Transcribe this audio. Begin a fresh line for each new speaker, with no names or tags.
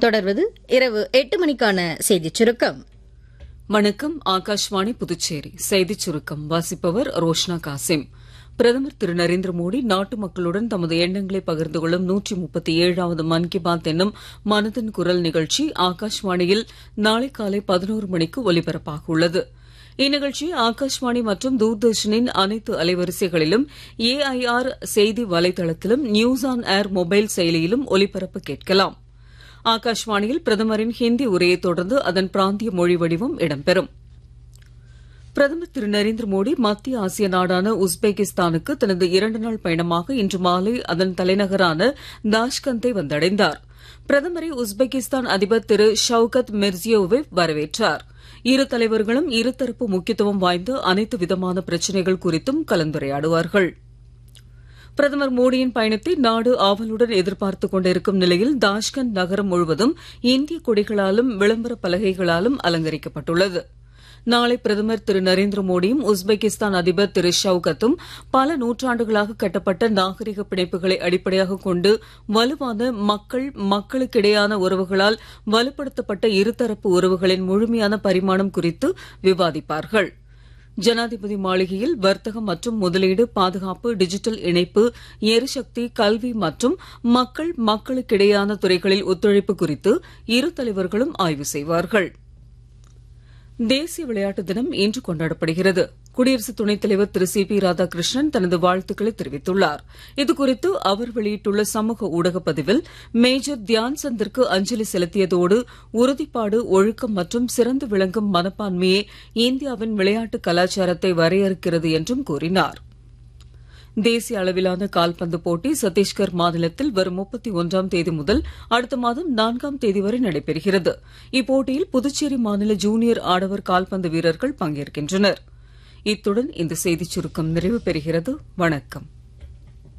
தொடர்வது இரவு எட்டு மணிக்கான செய்திச் சுருக்கம்
வணக்கம் ஆகாஷ்வாணி புதுச்சேரி செய்திச் சுருக்கம் வாசிப்பவர் ரோஷ்னா காசிம் பிரதமர் திரு நரேந்திர மோடி நாட்டு மக்களுடன் தமது எண்ணங்களை பகிர்ந்து கொள்ளும் நூற்றி முப்பத்தி ஏழாவது மன் கி பாத் என்னும் மனதின் குரல் நிகழ்ச்சி ஆகாஷ்வாணியில் நாளை காலை பதினோரு மணிக்கு ஒலிபரப்பாக உள்ளது இந்நிகழ்ச்சி ஆகாஷ்வாணி மற்றும் தூர்தர்ஷனின் அனைத்து அலைவரிசைகளிலும் ஏஐஆர் செய்தி வலைதளத்திலும் நியூஸ் ஆன் ஏர் மொபைல் செயலியிலும் ஒலிபரப்பு கேட்கலாம் ஆகாஷ்வாணியில் பிரதமரின் ஹிந்தி உரையை தொடர்ந்து அதன் பிராந்திய மொழி வடிவம் இடம்பெறும் பிரதமர் திரு நரேந்திர மோடி மத்திய ஆசிய நாடான உஸ்பெகிஸ்தானுக்கு தனது இரண்டு நாள் பயணமாக இன்று மாலை அதன் தலைநகரான தாஷ்கந்தை வந்தடைந்தார் பிரதமரை உஸ்பெகிஸ்தான் அதிபர் திரு ஷவுகத் மிர்சியோவேவ் வரவேற்றார் இரு தலைவர்களும் இருதரப்பு முக்கியத்துவம் வாய்ந்த அனைத்து விதமான பிரச்சனைகள் குறித்தும் கலந்துரையாடுவார்கள் பிரதமர் மோடியின் பயணத்தை நாடு ஆவலுடன் எதிர்பார்த்துக் கொண்டிருக்கும் நிலையில் தாஷ்கண்ட் நகரம் முழுவதும் இந்திய கொடிகளாலும் விளம்பர பலகைகளாலும் அலங்கரிக்கப்பட்டுள்ளது நாளை பிரதமர் திரு நரேந்திர மோடியும் உஸ்பெகிஸ்தான் அதிபர் திரு ஷவுகத்தும் பல நூற்றாண்டுகளாக கட்டப்பட்ட நாகரிக பிணைப்புகளை அடிப்படையாக கொண்டு வலுவான மக்கள் மக்களுக்கிடையான உறவுகளால் வலுப்படுத்தப்பட்ட இருதரப்பு உறவுகளின் முழுமையான பரிமாணம் குறித்து விவாதிப்பார்கள் ஜனாதிபதி மாளிகையில் வர்த்தகம் மற்றும் முதலீடு பாதுகாப்பு டிஜிட்டல் இணைப்பு எரிசக்தி கல்வி மற்றும் மக்கள் மக்களுக்கிடையான துறைகளில் ஒத்துழைப்பு குறித்து இரு தலைவர்களும் ஆய்வு செய்வார்கள் தேசிய விளையாட்டு தினம் இன்று கொண்டாடப்படுகிறது குடியரசு துணைத் தலைவர் திரு சி பி ராதாகிருஷ்ணன் தனது வாழ்த்துக்களை தெரிவித்துள்ளார் இதுகுறித்து அவர் வெளியிட்டுள்ள சமூக ஊடக பதிவில் மேஜர் தியான் சந்திற்கு அஞ்சலி செலுத்தியதோடு உறுதிப்பாடு ஒழுக்கம் மற்றும் சிறந்து விளங்கும் மனப்பான்மையே இந்தியாவின் விளையாட்டு கலாச்சாரத்தை வரையறுக்கிறது என்றும் கூறினார் தேசிய அளவிலான கால்பந்து போட்டி சத்தீஸ்கர் மாநிலத்தில் வரும் முப்பத்தி ஒன்றாம் தேதி முதல் அடுத்த மாதம் நான்காம் தேதி வரை நடைபெறுகிறது இப்போட்டியில் புதுச்சேரி மாநில ஜூனியர் ஆடவர் கால்பந்து வீரர்கள் பங்கேற்கின்றனர் இத்துடன் இந்த செய்திச் சுருக்கம் நிறைவு பெறுகிறது வணக்கம்